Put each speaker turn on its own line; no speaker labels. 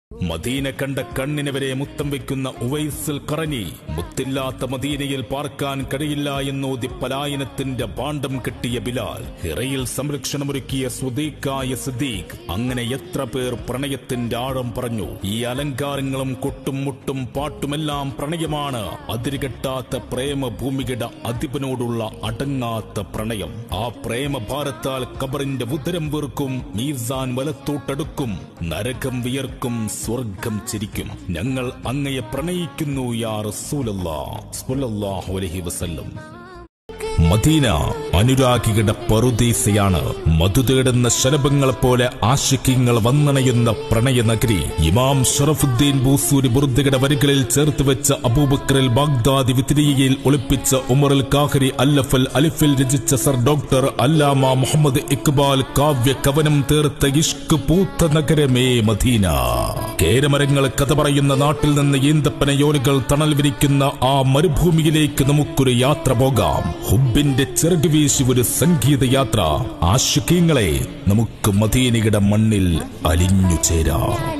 Medina കണ്ട കണ്ണിന് വരെ മുത്തം വെക്കുന്ന ഉവൈസിൽ കറനി മുത്തില്ലാത്ത മദീനയിൽ പാർക്കാൻ കഴിയില്ല എന്നോതി പലായനത്തിന്റെ പാണ്ഡം കെട്ടിയ ബിലാൽ ഹിറയിൽ സംരക്ഷണമൊരുക്കിയ സുദീഖായ സിദ്ദീഖ് അങ്ങനെ എത്ര പേർ പ്രണയത്തിന്റെ ആഴം പറഞ്ഞു ഈ അലങ്കാരങ്ങളും കൊട്ടും മുട്ടും പാട്ടുമെല്ലാം പ്രണയമാണ് അതിരുകെട്ടാത്ത പ്രേമ ഭൂമിയുടെ അധിപനോടുള്ള അടങ്ങാത്ത പ്രണയം ആ പ്രേമഭാരത്താൽ കബറിന്റെ ഉദരം വീർക്കും മീസാൻ വലത്തോട്ടടുക്കും നരകം വിയർക്കും സ്വർഗം ചിരിക്കും ഞങ്ങൾ അങ്ങയെ പ്രണയിക്കുന്നു യാ റസൂലല്ലാ സ്വല്ലല്ലാഹു അലൈഹി വസല്ലം മദീന അനുരാഗികളുടെ പറുദീസയാണ് മധു തേടുന്ന ശലഭങ്ങളെ പോലെ ആശിക്യങ്ങൾ വന്നണയുന്ന പ്രണയനഗരി ഇമാം ഷറഫുദ്ദീൻ ബൂസൂരി ബുർദയുടെ വരികളിൽ ചേർത്ത് വെച്ച അബൂബക്കറിൽ ബാഗ്ദാദി വിത്തിരിയയിൽ ഒളിപ്പിച്ച ഉമറുൽ കാഹരി അല്ലഫൽ അലിഫിൽ രചിച്ച സർ ഡോക്ടർ അല്ലാമ മുഹമ്മദ് ഇക്ബാൽ കാവ്യ കവനം തീർത്ത ഇഷ്ക് പൂത്ത നഗരമേ മദീന കേരമരങ്ങൾ കഥ പറയുന്ന നാട്ടിൽ നിന്ന് ഈന്തപ്പന യോനികൾ തണൽ വിരിക്കുന്ന ആ മരുഭൂമിയിലേക്ക് നമുക്കൊരു യാത്ര പോകാം ഹുബിന്റെ ചിറക് വീശി ഒരു സംഗീത യാത്ര ആശുക്കീങ്ങളെ നമുക്ക് മദീനയുടെ മണ്ണിൽ അലിഞ്ഞു ചേരാം